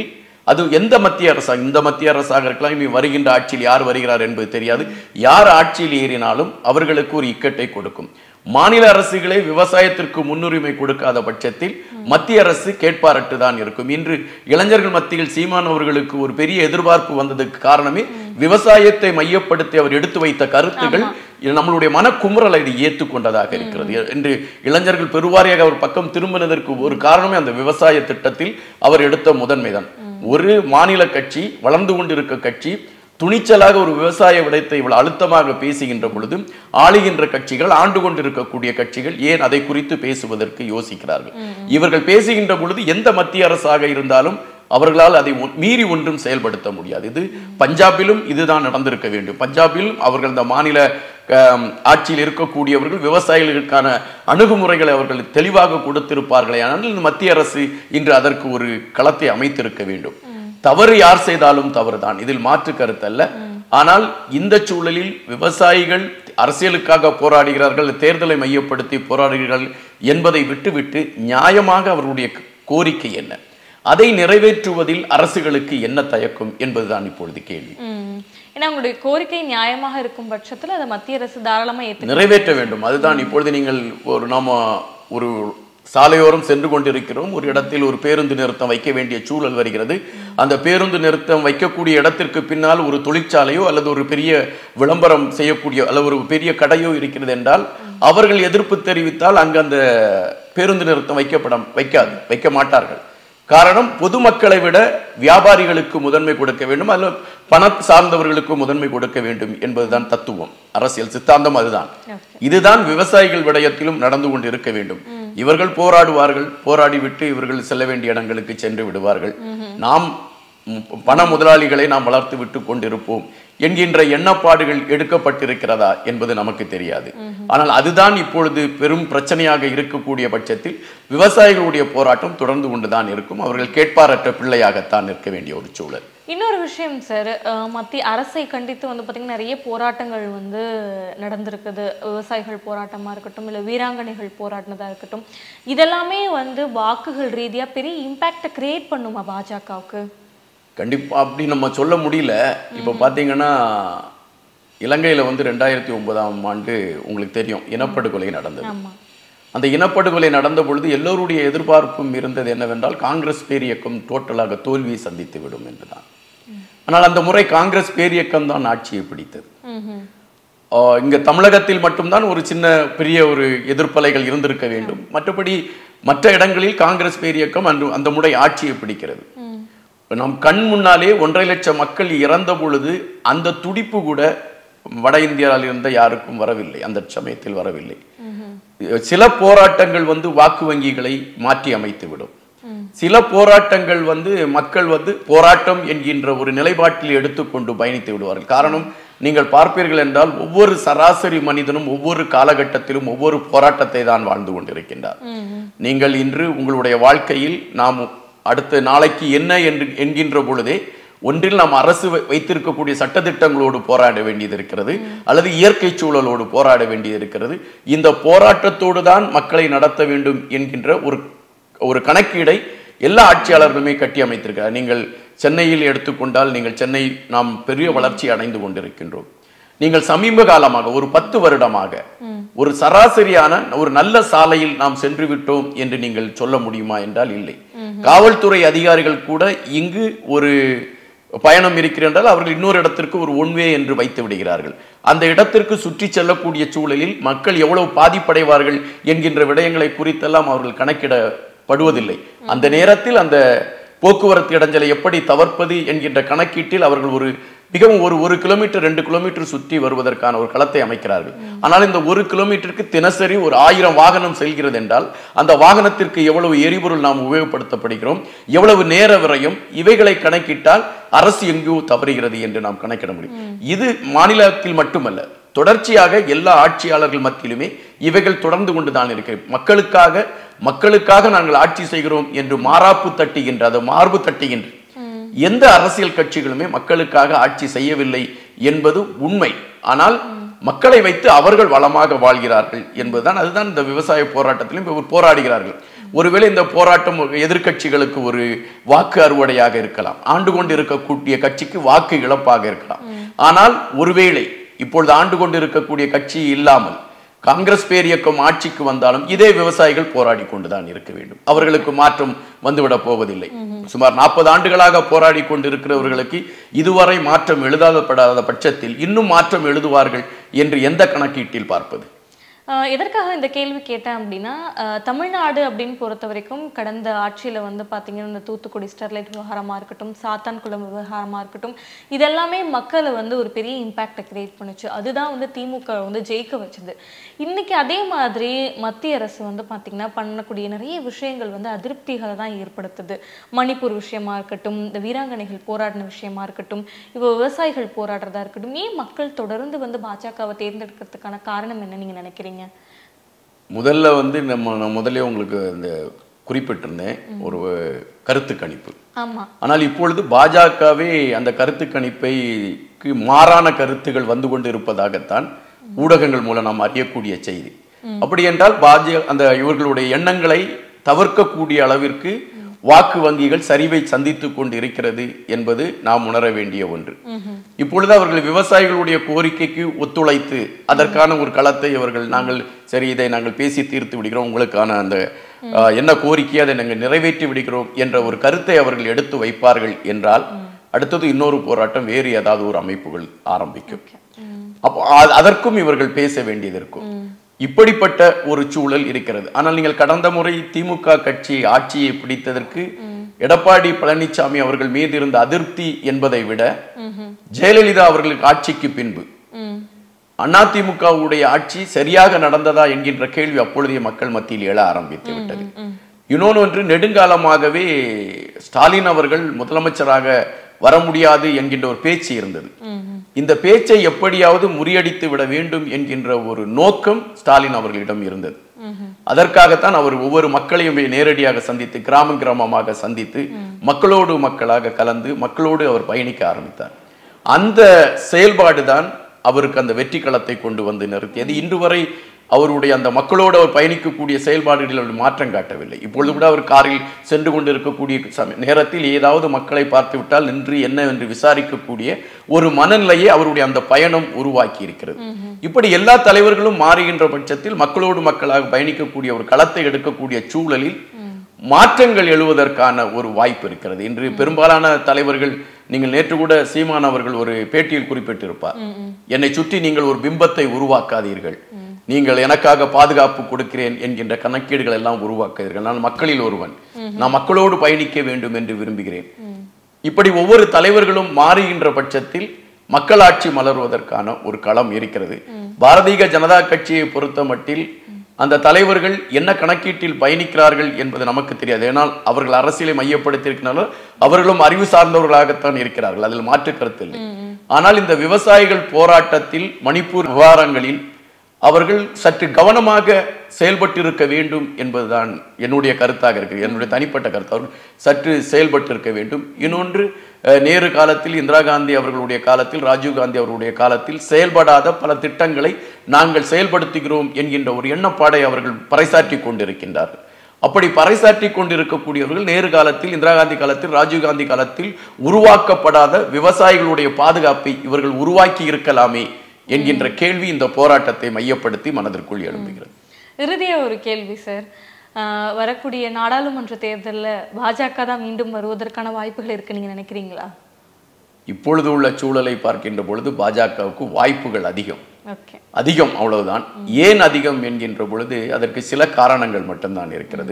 C: அது எந்த மத்திய அரசாங்கம் இந்த மத்திய அரசாக இருக்கலாம் இனி வருகின்ற ஆட்சியில் யார் வருகிறார் என்பது தெரியாது யார் ஆட்சியில் ஏறினாலும் அவர்களுக்கு ஒரு இக்கட்டை கொடுக்கும் மாநில அரசுகளே விவசாயத்திற்கு முன்னுரிமை கொடுக்காத பட்சத்தில் மத்திய அரசு கேட்பாரட்டு தான் இருக்கும் இன்று இளைஞர்கள் மத்தியில் சீமான் அவர்களுக்கு ஒரு பெரிய எதிர்பார்ப்பு வந்ததுக்கு காரணமே விவசாயத்தை மையப்படுத்தி அவர் எடுத்து வைத்த கருத்துகள் இது நம்மளுடைய மனக்குமுறலை இது ஏற்றுக்கொண்டதாக இருக்கிறது என்று இளைஞர்கள் பெருவாரியாக அவர் பக்கம் திரும்பினதற்கு ஒரு காரணமே அந்த விவசாய திட்டத்தில் அவர் எடுத்த முதன்மைதான் ஒரு மாநில கட்சி வளர்ந்து கொண்டிருக்க கட்சி துணிச்சலாக ஒரு விவசாய விடயத்தை இவ்வளவு அழுத்தமாக பேசுகின்ற பொழுது ஆளுகின்ற கட்சிகள் ஆண்டு கொண்டிருக்கக்கூடிய கட்சிகள் ஏன் அதை குறித்து பேசுவதற்கு யோசிக்கிறார்கள் இவர்கள் பேசுகின்ற பொழுது எந்த மத்திய அரசாக இருந்தாலும் அவர்களால் அதை ஒ- மீறி ஒன்றும் செயல்படுத்த முடியாது இது பஞ்சாபிலும் இதுதான் நடந்திருக்க வேண்டும் பஞ்சாபிலும் அவர்கள் இந்த மாநில ஆம், ஆட்சியில் இருக்கக்கூடியவர்கள் விவசாயிகளுக்கான அணுகுமுறைகளை அவர்கள் தெளிவாக கொடுத்திருப்பார்களே ஆனால் இந்த மத்திய அரசு இன்று அதற்கு ஒரு களத்தை அமைத்திருக்க வேண்டும் தவறு யார் செய்தாலும் தவறுதான் இதில் மாற்று கருத்தல்ல ஆனால் இந்த சூழலில் விவசாயிகள் அரசியலுக்காக போராடுகிறார்கள் தேர்தலை மையப்படுத்தி போராடுகிறார்கள் என்பதை விட்டுவிட்டு நியாயமாக அவர்களுடைய கோரிக்கை என்ன அதை நிறைவேற்றுவதில் அரசுகளுக்கு என்ன தயக்கம் என்பதுதான் இப்பொழுது கேள்வி
B: ம். ஏன்னா உங்களுடைய கோரிக்கை நியாயமாக இருக்கும் பட்சத்துல அதை மத்திய அரசு தாராளமா ஏத்து
C: நிறைவேற்ற வேண்டும் அதுதான் இப்பொழுது நீங்கள் ஒரு நாம ஒரு சாலையோரம் சென்று கொண்டிருக்கிறோம் ஒரு இடத்தில் ஒரு பேருந்து நிறுத்தம் வைக்க வேண்டிய சூழல் வருகிறது அந்த பேருந்து நிறுத்தம் வைக்கக்கூடிய இடத்திற்கு பின்னால் ஒரு தொழிற்சாலையோ அல்லது ஒரு பெரிய விளம்பரம் செய்யக்கூடிய அல்லது ஒரு பெரிய கடையோ இருக்கிறது என்றால் அவர்கள் எதிர்ப்பு தெரிவித்தால் அங்கு அந்த பேருந்து நிறுத்தம் வைக்கப்பட வைக்காது வைக்க மாட்டார்கள் காரணம் பொதுமக்களை விட வியாபாரிகளுக்கு முதன்மை கொடுக்க வேண்டும் அல்ல பண சார்ந்தவர்களுக்கு முதன்மை கொடுக்க வேண்டும் என்பதுதான் தத்துவம் அரசியல் சித்தாந்தம் அதுதான் இதுதான் விவசாயிகள் விடயத்திலும் நடந்து கொண்டு இருக்க வேண்டும் இவர்கள் போராடுவார்கள் போராடிவிட்டு இவர்கள் செல்ல வேண்டிய இடங்களுக்கு சென்று விடுவார்கள் நாம் ம், பண முதலாளிகளை நாம் வளர்த்து விட்டு கொண்டிருப்போம் என்கின்ற எண்ணப்பாடுகள் எடுக்கப்பட்டிருக்கிறதா என்பது நமக்கு தெரியாது ஆனால் அதுதான் இப்பொழுது பெரும் பிரச்சனையாக இருக்கக்கூடிய பட்சத்தில் விவசாயிகளுடைய போராட்டம் தொடர்ந்து கொண்டுதான் இருக்கும் அவர்கள் கேட்பாரற்ற பிள்ளையாகத்தான் நிற்க வேண்டிய ஒரு சூழல்
B: இன்னொரு விஷயம் சார் மத்திய அரசை கண்டித்து வந்து பார்த்தீங்கன்னா நிறைய போராட்டங்கள் வந்து நடந்திருக்குது விவசாயிகள் போராட்டமாக இருக்கட்டும் இல்லை வீராங்கனைகள் போராடினதாக இருக்கட்டும் இதெல்லாமே வந்து வாக்குகள் ரீதியாக பெரிய இம்பேக்டை கிரியேட் பண்ணுமா பாஜகவுக்கு
C: கண்டிப்பா அப்படி நம்ம சொல்ல முடியல இப்போ பார்த்தீங்கன்னா இலங்கையில வந்து ரெண்டாயிரத்தி ஒன்பதாம் ஆண்டு உங்களுக்கு தெரியும் இனப்படுகொலை நடந்தது
B: ஆமா
C: அந்த இனப்படுகொலை நடந்த பொழுது எல்லோருடைய எதிர்பார்ப்பும் இருந்தது என்னவென்றால் காங்கிரஸ் பேரியக்கம் டோட்டலாக தோல்வியை சந்தித்து விடும் என்றுதான் ஆனால் அந்த முறை காங்கிரஸ் பேரியக்கம் தான் ஆட்சியை பிடித்தது
B: ம்ஹும்.
C: ஆஹ் இங்க தமிழகத்தில் மட்டும்தான் ஒரு சின்ன பெரிய ஒரு எதிர்ப்பலைகள் இருந்திருக்க வேண்டும் மற்றபடி மற்ற இடங்களில் காங்கிரஸ் பேரியக்கம் அன்று அந்த முறை ஆட்சியை பிடிக்கிறது
B: ம்.
C: நம் கண் முன்னாலே ஒன்றரை லட்சம் மக்கள் இறந்த பொழுது அந்த துடிப்பு கூட வட இந்தியாவில் இருந்த யாருக்கும் வரவில்லை அந்த சமயத்தில் வரவில்லை சில போராட்டங்கள் வந்து வாக்கு வங்கிகளை மாற்றி அமைத்து விடும் சில போராட்டங்கள் வந்து மக்கள் வந்து போராட்டம் என்கின்ற ஒரு நிலைப்பாட்டில் எடுத்துக்கொண்டு பயணித்து விடுவார்கள் காரணம் நீங்கள் பார்ப்பீர்கள் என்றால் ஒவ்வொரு சராசரி மனிதனும் ஒவ்வொரு காலகட்டத்திலும் ஒவ்வொரு போராட்டத்தை தான் வாழ்ந்து கொண்டிருக்கின்றார் நீங்கள் இன்று உங்களுடைய வாழ்க்கையில் நாம் அடுத்த நாளைக்கு என்ன என்று என்கின்ற பொழுதே ஒன்றில் நாம் அரசு வை- வைத்திருக்கக்கூடிய சட்டதிட்டங்களோடு போராட வேண்டியது இருக்கிறது அல்லது இயற்கை சூழலோடு போராட வேண்டியது இருக்கிறது இந்த போராட்டத்தோடு தான் மக்களை நடத்த வேண்டும் என்கின்ற ஒரு ஒரு கணக்கீடை எல்லா ஆட்சியாளர்களுமே கட்டி அமைத்திருக்கிறார் நீங்கள் சென்னையில் எடுத்துக்கொண்டால் நீங்கள் சென்னை நாம் பெரிய வளர்ச்சி அடைந்து கொண்டிருக்கின்றோம் நீங்கள் சமீப காலமாக ஒரு பத்து வருடமாக ஒரு சராசரியான ஒரு நல்ல சாலையில் நாம் சென்று விட்டோம் என்று நீங்கள் சொல்ல முடியுமா என்றால் இல்லை காவல்துறை அதிகாரிகள் கூட இங்கு ஒரு பயணம் இருக்கிறால் அவர்கள் இன்னொரு இடத்திற்கு ஒரு ஒன்வே என்று வைத்து விடுகிறார்கள் அந்த இடத்திற்கு சுற்றி செல்லக்கூடிய சூழலில் மக்கள் எவ்வளவு பாதிப்படைவார்கள் என்கின்ற விடயங்களை குறித்தெல்லாம் அவர்கள் கணக்கிடப்படுவதில்லை அந்த நேரத்தில் அந்த போக்குவரத்து இடைஞ்சலை எப்படி தவிர்ப்பது என்கின்ற கணக்கீட்டில் அவர்கள் ஒரு மிகவும் ஒரு ஒரு கிலோமீட்டர் ரெண்டு கிலோமீட்டர் சுற்றி வருவதற்கான ஒரு களத்தை அமைக்கிறார்கள் ஆனால் இந்த ஒரு கிலோமீட்டருக்கு தினசரி ஒரு ஆயிரம் வாகனம் செல்கிறது என்றால் அந்த வாகனத்திற்கு எவ்வளவு எரிபொருள் நாம் உபயோகப்படுத்தப்படுகிறோம் எவ்வளவு நேர விரயம் இவைகளை கணக்கிட்டால் அரசு எங்கேயோ தவறுகிறது என்று நாம் கணக்கிட முடியும் இது மாநிலத்தில் மட்டுமல்ல தொடர்ச்சியாக எல்லா ஆட்சியாளர்கள் மத்தியிலுமே இவைகள் தொடர்ந்து கொண்டுதான் இருக்கிறது மக்களுக்காக மக்களுக்காக நாங்கள் ஆட்சி செய்கிறோம் என்று மாறாப்பு தட்டுகின்ற அது மார்பு தட்டுகின்ற எந்த அரசியல் கட்சிகளுமே மக்களுக்காக ஆட்சி செய்யவில்லை என்பது உண்மை ஆனால் மக்களை வைத்து அவர்கள் வளமாக வாழ்கிறார்கள் என்பதுதான் அதுதான் இந்த விவசாய போராட்டத்திலும் இவர் போராடுகிறார்கள் ஒருவேளை இந்த போராட்டம் எதிர்க்கட்சிகளுக்கு ஒரு வாக்கு அறுவடையாக இருக்கலாம் ஆண்டு கொண்டு இருக்கக்கூடிய கட்சிக்கு வாக்கு இழப்பாக இருக்கலாம் ஆனால் ஒருவேளை இப்பொழுது ஆண்டு கொண்டு இருக்கக்கூடிய கட்சி இல்லாமல் காங்கிரஸ் பேரியக்கம் ஆட்சிக்கு வந்தாலும் இதே விவசாயிகள் போராடி கொண்டுதான் இருக்க வேண்டும் அவர்களுக்கு மாற்றம் வந்துவிடப் போவதில்லை சுமார் நாற்பது ஆண்டுகளாக போராடி கொண்டிருக்கிறவர்களுக்கு இதுவரை மாற்றம் எழுதாதப்படாத பட்சத்தில் இன்னும் மாற்றம் எழுதுவார்கள் என்று எந்த கணக்கீட்டில் பார்ப்பது
B: ஆஹ் எதற்காக இந்த கேள்வி கேட்டேன் அப்படின்னா ஆஹ் தமிழ்நாடு அப்படின்னு பொறுத்த வரைக்கும் கடந்த ஆட்சியில வந்து பாத்தீங்கன்னா இந்த தூத்துக்குடி ஸ்டெர்லைட் விவகாரமா இருக்கட்டும் சாத்தான்குளம் விவகாரமா இருக்கட்டும் இதெல்லாமே மக்களை வந்து ஒரு பெரிய இம்பாக்டை கிரியேட் பண்ணுச்சு அதுதான் வந்து திமுக வந்து ஜெயிக்க வச்சது இன்னைக்கு அதே மாதிரி மத்திய அரசு வந்து பாத்தீங்கன்னா பண்ணக்கூடிய நிறைய விஷயங்கள் வந்து அதிருப்திகளை தான் ஏற்படுத்துது மணிப்பூர் விஷயமா இருக்கட்டும் இந்த வீராங்கனைகள் போராடின விஷயமா இருக்கட்டும் இப்போ விவசாயிகள் போராடுறதா இருக்கட்டும் ஏன் மக்கள் தொடர்ந்து வந்து பாஜகவை தேர்ந்தெடுக்கிறதுக்கான காரணம் என்ன நீங்க நினைக்கிறீங்க
C: முதல்ல வந்து நம்ம நான் முதல்ல உங்களுக்கு இந்த குறிப்பிட்டிருந்தேன் ஒரு கருத்து கணிப்பு
B: ஆமா
C: ஆனால் இப்பொழுது பாஜகவே அந்த கருத்து கணிப்பைக்கு மாறான கருத்துகள் வந்து கொண்டு இருப்பதாகத்தான் ஊடகங்கள் மூலம் நாம் அறியக்கூடிய செய்தி அப்படி என்றால் பாஜ அந்த இவர்களுடைய எண்ணங்களை தவிர்க்கக்கூடிய அளவிற்கு வாக்கு வங்கிகள் சரிவை சந்தித்துக் கொண்டு இருக்கிறது என்பது நாம் உணர வேண்டிய ஒன்று இப்பொழுது அவர்கள் விவசாயிகளுடைய கோரிக்கைக்கு ஒத்துழைத்து அதற்கான ஒரு களத்தை அவர்கள் நாங்கள் சரி இதை நாங்கள் பேசி தீர்த்து விடுகிறோம் உங்களுக்கான அந்த அஹ், என்ன கோரிக்கை அதை நாங்கள் நிறைவேற்றி விடுகிறோம் என்ற ஒரு கருத்தை அவர்கள் எடுத்து வைப்பார்கள் என்றால் அடுத்தது இன்னொரு போராட்டம் வேறு ஏதாவது ஒரு அமைப்புகள் ஆரம்பிக்கும் அப்போ அ- அதற்கும் இவர்கள் பேச வேண்டியது இருக்கும் இப்படிப்பட்ட ஒரு சூழல் இருக்கிறது ஆனால் நீங்கள் கடந்த முறை திமுக கட்சி ஆட்சியை பிடித்ததற்கு எடப்பாடி பழனிசாமி அவர்கள் மீது இருந்த அதிருப்தி என்பதை விட ஜெயலலிதா அவர்களுக்கு ஆட்சிக்கு பின்பு
B: ம்
C: அதிமுகவுடைய ஆட்சி சரியாக நடந்ததா என்கின்ற கேள்வி அப்பொழுதைய மக்கள் மத்தியில் எழ ஆரம்பித்து விட்டது இன்னொன்று ஒன்று நெடுங்காலமாகவே ஸ்டாலின் அவர்கள் முதலமைச்சராக வர முடியாது என்கின்ற ஒரு பேச்சு இருந்தது இந்த பேச்சை எப்படியாவது முறியடித்து விட வேண்டும் என்கின்ற ஒரு நோக்கம் ஸ்டாலின் அவர்களிடம் இருந்தது அதற்காகத்தான் அவர் ஒவ்வொரு மக்களையும் போய் நேரடியாக சந்தித்து கிராம கிராமமாக சந்தித்து மக்களோடு மக்களாக கலந்து மக்களோடு அவர் பயணிக்க ஆரம்பித்தார் அந்த செயல்பாடு தான் அவருக்கு அந்த வெற்றி களத்தை கொண்டு வந்து நிறுத்தியது இன்று வரை அவருடைய அந்த மக்களோடு அவர் பயணிக்கக்கூடிய செயல்பாடுகளில் அவர் மாற்றம் காட்டவில்லை இப்பொழுது கூட அவர் காரில் சென்று கொண்டிருக்கக்கூடிய சம- நேரத்தில் ஏதாவது மக்களை பார்த்து விட்டால் நின்று என்ன என்று விசாரிக்கக்கூடிய ஒரு மனநிலையை அவருடைய அந்த பயணம் உருவாக்கி இருக்கிறது இப்படி எல்லா தலைவர்களும் மாறுகின்ற பட்சத்தில் மக்களோடு மக்களாக பயணிக்கக்கூடிய ஒரு களத்தை எடுக்கக்கூடிய சூழலில் மாற்றங்கள் எழுவதற்கான ஒரு வாய்ப்பு இருக்கிறது இன்று பெரும்பாலான தலைவர்கள் நீங்கள் நேற்று கூட சீமான் அவர்கள் ஒரு பேட்டியில் குறிப்பிட்டிருப்பார் என்னை சுற்றி நீங்கள் ஒரு பிம்பத்தை உருவாக்காதீர்கள் நீங்கள் எனக்காக பாதுகாப்பு கொடுக்கிறேன் என்கின்ற கணக்கீடுகள் எல்லாம் உருவாக்காதீர்கள் நான் மக்களில் ஒருவன் நான் மக்களோடு பயணிக்க வேண்டும் என்று விரும்புகிறேன் இப்படி ஒவ்வொரு தலைவர்களும் மாறுகின்ற பட்சத்தில் மக்களாட்சி மலர்வதற்கான ஒரு களம் இருக்கிறது பாரதிய ஜனதா கட்சியை பொறுத்த மட்டில் அந்த தலைவர்கள் என்ன கணக்கீட்டில் பயணிக்கிறார்கள் என்பது நமக்கு தெரியாது ஏனால் அவர்கள் அரசியலை மையப்படுத்தியிருக்கிறார்கள் அவர்களும் அறிவு சார்ந்தவர்களாகத்தான் இருக்கிறார்கள் அதில் மாற்று கருத்து இல்லை ஆனால் இந்த விவசாயிகள் போராட்டத்தில் மணிப்பூர் விவகாரங்களில் அவர்கள் சற்று கவனமாக செயல்பட்டிருக்க வேண்டும் என்பதுதான் என்னுடைய கருத்தாக இருக்கு என்னுடைய தனிப்பட்ட கருத்து அவர்கள் சற்று செயல்பட்டிருக்க வேண்டும் இன்னொன்று அஹ், நேரு காலத்தில் இந்திரா காந்தி அவர்களுடைய காலத்தில் ராஜீவ் காந்தி அவர்களுடைய காலத்தில் செயல்படாத பல திட்டங்களை நாங்கள் செயல்படுத்துகிறோம் என்கின்ற ஒரு எண்ணப்பாடை அவர்கள் பறைசாற்றி கொண்டிருக்கின்றார்கள் அப்படி பறைசாற்றி கொண்டிருக்கக்கூடியவர்கள் நேரு காலத்தில் இந்திரா காந்தி காலத்தில் ராஜீவ் காந்தி காலத்தில் உருவாக்கப்படாத விவசாயிகளுடைய பாதுகாப்பை இவர்கள் உருவாக்கி இருக்கலாமே என்கின்ற கேள்வி இந்த போராட்டத்தை மையப்படுத்தி மனதிற்குள் எழும்புகிறது
B: இறுதியா ஒரு கேள்வி சார் ஆஹ் வரக்கூடிய நாடாளுமன்ற தேர்தல்ல பாஜக தான் மீண்டும் வருவதற்கான வாய்ப்புகள் இருக்கு நீங்க நினைக்கிறீங்களா
C: இப்பொழுது உள்ள சூழலை பார்க்கின்ற பொழுது பாஜகவுக்கு வாய்ப்புகள் அதிகம்
B: ஓகே
C: அதிகம் அவ்வளவுதான் ஏன் அதிகம் என்கின்ற பொழுது அதற்கு சில காரணங்கள் மட்டும்தான் இருக்கிறது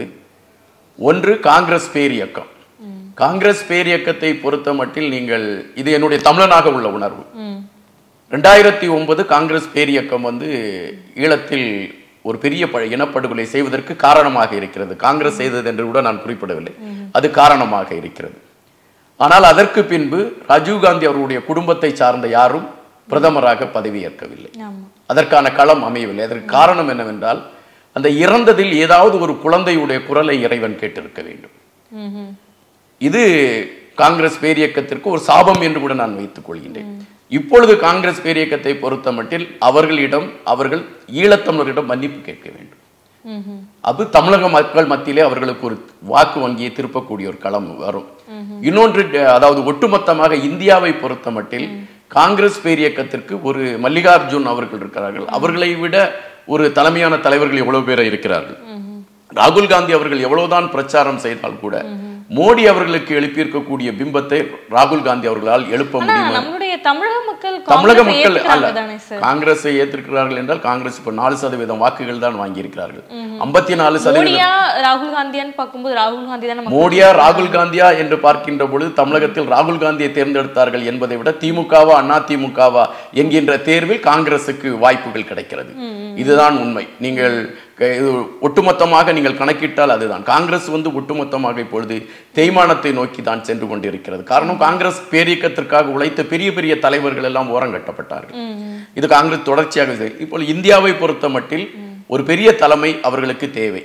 C: ஒன்று காங்கிரஸ் பேரியக்கம் காங்கிரஸ் பேரியக்கத்தை பொறுத்த மட்டில் நீங்கள் இது என்னுடைய தமிழனாக உள்ள உணர்வு
B: ம்
C: ரெண்டாயிரத்தி ஒன்பது காங்கிரஸ் பேரியக்கம் வந்து ஈழத்தில் ஒரு பெரிய ப இனப்படுகொலை செய்வதற்கு காரணமாக இருக்கிறது காங்கிரஸ் செய்தது என்று கூட நான் குறிப்பிடவில்லை அது காரணமாக இருக்கிறது ஆனால் அதற்கு பின்பு ராஜீவ்காந்தி அவருடைய குடும்பத்தை சார்ந்த யாரும் பிரதமராக பதவியேற்கவில்லை
B: ஆமா
C: அதற்கான களம் அமையவில்லை அதற்கு காரணம் என்னவென்றால் அந்த இறந்ததில் ஏதாவது ஒரு குழந்தையுடைய குரலை இறைவன் கேட்டிருக்க வேண்டும்
B: ம்ஹும்.
C: இது காங்கிரஸ் பேரியக்கத்திற்கு ஒரு சாபம் என்று கூட நான் வைத்துக் கொள்கின்றேன் இப்பொழுது காங்கிரஸ் பேரியக்கத்தை பொறுத்த மட்டில் அவர்களிடம் அவர்கள் ஈழத்தமிழரிடம் மன்னிப்பு கேட்க வேண்டும்
B: ம்ஹும்.
C: அது தமிழக மக்கள் மத்தியிலே அவர்களுக்கு ஒரு வாக்கு வங்கியை திருப்பக்கூடிய ஒரு களம் வரும் இன்னொன்று ட- அதாவது ஒட்டுமொத்தமாக இந்தியாவை பொறுத்த மட்டில் காங்கிரஸ் பேரியக்கத்திற்கு ஒரு மல்லிகார்ஜுன் அவர்கள் இருக்கிறார்கள் அவர்களை விட ஒரு தலைமையான தலைவர்கள் எவ்வளவு பேர் இருக்கிறார்கள் ராகுல் காந்தி அவர்கள் எவ்வளவுதான் பிரச்சாரம் செய்தால் கூட மோடி அவர்களுக்கு எழுப்பியிருக்கக்கூடிய பிம்பத்தை ராகுல் காந்தி அவர்களால் எழுப்ப
B: ஆனா
C: முடியுமா
B: நம்மளுடைய தமிழக மக்கள்
C: தமிழக
B: காங்கிரஸை
C: மக்கள் அல்ல
B: ஏத்துக்கிறாங்க தானே சார்
C: காங்கிரஸை ஏற்றிருக்கிறார்கள் என்றால் காங்கிரஸ் இப்ப நாலு சதவீதம் வாக்குகள் தான் வாங்கியிருக்கிறார்கள் ஐம்பத்தி நாலு சதவீதம்
B: மோடியா ராகுல் காந்தியான்னு பார்க்கும்போது ராகுல் காந்தி தான் நம்ம
C: மோடியா ராகுல் காந்தியா என்று பார்க்கின்ற பொழுது தமிழகத்தில் ராகுல் காந்தியை தேர்ந்தெடுத்தார்கள் என்பதை விட திமுகவா அண்ணா திமுகவா என்கின்ற தேர்வில் காங்கிரசுக்கு வாய்ப்புகள் கிடைக்கிறது இதுதான் உண்மை நீங்கள் க- இது ஒட்டுமொத்தமாக நீங்கள் கணக்கிட்டால் அதுதான் காங்கிரஸ் வந்து ஒட்டுமொத்தமாக இப்பொழுது தேய்மானத்தை நோக்கி தான் சென்று கொண்டிருக்கிறது காரணம் காங்கிரஸ் பேரியக்கத்திற்காக உழைத்த பெரிய பெரிய தலைவர்கள் எல்லாம் ஓரங்கட்டப்பட்டார்கள் இது காங்கிரஸ் தொடர்ச்சியாக செய்து- இப்போ இந்தியாவை பொறுத்த மட்டில் ஒரு பெரிய தலைமை அவர்களுக்கு தேவை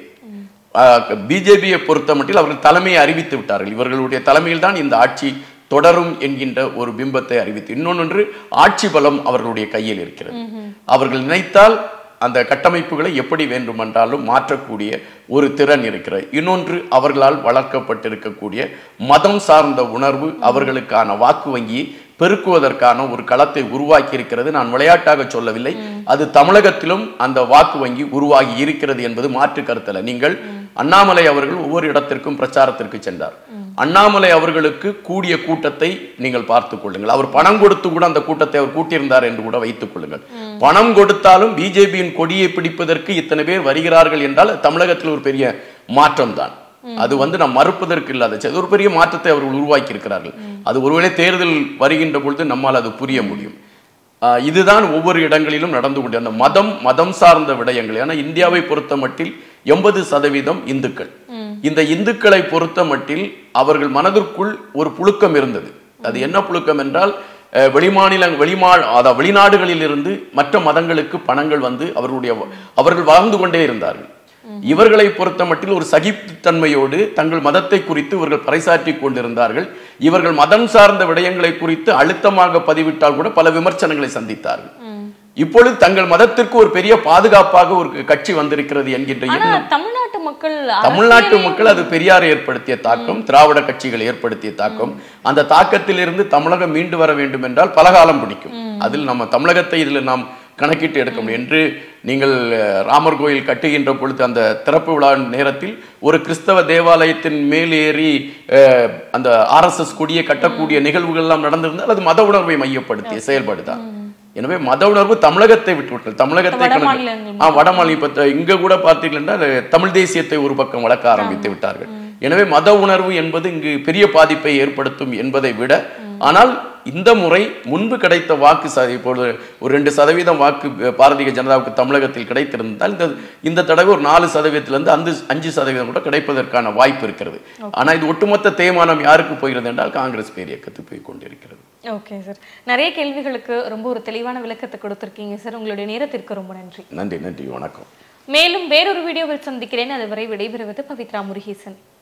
C: பிஜேபியை பொறுத்த மட்டில் அவர்கள் தலைமையை அறிவித்து விட்டார்கள் இவர்களுடைய தலைமையில் தான் இந்த ஆட்சி தொடரும் என்கின்ற ஒரு பிம்பத்தை அறிவித்து இன்னொன்று ஆட்சி பலம் அவர்களுடைய கையில் இருக்கிறது அவர்கள் நினைத்தால் அந்த கட்டமைப்புகளை எப்படி வேண்டுமென்றாலும் மாற்றக்கூடிய ஒரு திறன் இருக்கிறது இன்னொன்று அவர்களால் வளர்க்கப்பட்டிருக்கக்கூடிய மதம் சார்ந்த உணர்வு அவர்களுக்கான வாக்கு வங்கியை பெருக்குவதற்கான ஒரு களத்தை உருவாக்கி இருக்கிறது நான் விளையாட்டாக சொல்லவில்லை அது தமிழகத்திலும் அந்த வாக்கு வங்கி உருவாகி இருக்கிறது என்பது மாற்று கருத்தல்ல நீங்கள் அண்ணாமலை அவர்கள் ஒவ்வொரு இடத்திற்கும் பிரச்சாரத்திற்கு சென்றார் அண்ணாமலை அவர்களுக்கு கூடிய கூட்டத்தை நீங்கள் பார்த்துக் கொள்ளுங்கள் அவர் பணம் கொடுத்து கூட அந்த கூட்டத்தை அவர் கூட்டியிருந்தார் என்று கூட வைத்துக் கொள்ளுங்கள் பணம் கொடுத்தாலும் பிஜேபியின் கொடியை பிடிப்பதற்கு இத்தனை பேர் வருகிறார்கள் என்றால் அது தமிழகத்தில் ஒரு பெரிய மாற்றம் தான் அது வந்து நாம் மறுப்பதற்கு இல்லாத செய்தி. அது ஒரு பெரிய மாற்றத்தை அவர்கள் உருவாக்கி இருக்கிறார்கள் அது ஒருவேளை தேர்தல் வருகின்ற பொழுது நம்மால் அது புரிய முடியும் ஆஹ் இதுதான் ஒவ்வொரு இடங்களிலும் நடந்து கொண்டு அந்த மதம் மதம் சார்ந்த விடயங்கள் ஏன்னா இந்தியாவை பொறுத்த மட்டில் எண்பது சதவீதம் இந்துக்கள் இந்த இந்துக்களை பொறுத்த மட்டில் அவர்கள் மனதிற்குள் ஒரு புழுக்கம் இருந்தது அது என்ன புழுக்கம் என்றால் அஹ், வெளிமாநில வெளிமா அதாவது வெளிநாடுகளில் இருந்து மற்ற மதங்களுக்கு பணங்கள் வந்து அவர்களுடைய அவர்கள் வாழ்ந்து கொண்டே இருந்தார்கள் இவர்களை பொறுத்த மட்டில் ஒரு சகிப்புத்தன்மையோடு தங்கள் மதத்தை குறித்து இவர்கள் பறைசாற்றிக் கொண்டிருந்தார்கள் இவர்கள் மதம் சார்ந்த விடயங்களை குறித்து அழுத்தமாக பதிவிட்டால் கூட பல விமர்சனங்களை சந்தித்தார்கள் இப்பொழுது தங்கள் மதத்திற்கு ஒரு பெரிய பாதுகாப்பாக ஒரு கட்சி வந்திருக்கிறது என்கின்ற
B: ஆனா
C: எண்ணம்
B: தமிழ்நாட்டு மக்கள்
C: தமிழ்நாட்டு
B: அரசியலே-
C: மக்கள் அது பெரியார் ஏற்படுத்திய தாக்கம் திராவிட கட்சிகள் ஏற்படுத்திய தாக்கம் அந்த தாக்கத்திலிருந்து தமிழகம் மீண்டு வர வேண்டும் என்றால் பலகாலம் பிடிக்கும் அதில் நம்ம தமிழகத்தை இதில் நாம் கணக்கிட்டு எடுக்க முடியும் என்று நீங்கள் அஹ், ராமர் கோயில் கட்டுகின்ற பொழுது அந்த திறப்பு விழா நேரத்தில் ஒரு கிறிஸ்தவ தேவாலயத்தின் மேல் ஏறி அஹ், அந்த ஆர்எஸ்எஸ் கொடியை கட்டக்கூடிய நிகழ்வுகள் எல்லாம் நடந்திருந்தால் அது மத உணர்வை மையப்படுத்திய செயல்பாடு தான் எனவே மத உணர்வு தமிழகத்தை விட்டுவிட்டது தமிழகத்தை
B: வட
C: கணக்கு-
B: மாநிலங்கள்
C: ஆ வடமாநில இப்ப இங்க கூட பார்த்தீங்கன்னா அது தமிழ் தேசியத்தை ஒரு பக்கம் வளர்க்க ஆரம்பித்து விட்டார்கள் எனவே மத உணர்வு என்பது இங்கு பெரிய பாதிப்பை ஏற்படுத்தும் என்பதை விட ஆனால் இந்த முறை முன்பு கிடைத்த வாக்கு ச இப்பொழுது ஒரு ரெண்டு சதவீதம் வாக்கு அஹ், பாரதிய ஜனதாவுக்கு தமிழகத்தில் கிடைத்திருந்தால் இந்த இந்த தடவை ஒரு நாலு சதவீதத்திலிருந்து அஞ்சு அஞ்சு சதவீதம் கூட கிடைப்பதற்கான வாய்ப்பு இருக்கிறது ஆனா இது ஒட்டுமொத்த தேய்மானம் யாருக்கு போகிறது என்றால் காங்கிரஸ் பேரியக்கத்துக்கு போய் கொண்டிருக்கிறது
B: ஓகே சார் நிறைய கேள்விகளுக்கு ரொம்ப ஒரு தெளிவான விளக்கத்தை கொடுத்திருக்கீங்க சார் உங்களுடைய நேரத்திற்கு ரொம்ப நன்றி
C: நன்றி நன்றி வணக்கம்
B: மேலும் வேறொரு வீடியோவில் சந்திக்கிறேன் அதுவரை விடைபெறுவது பவித்ரா முருகேசன்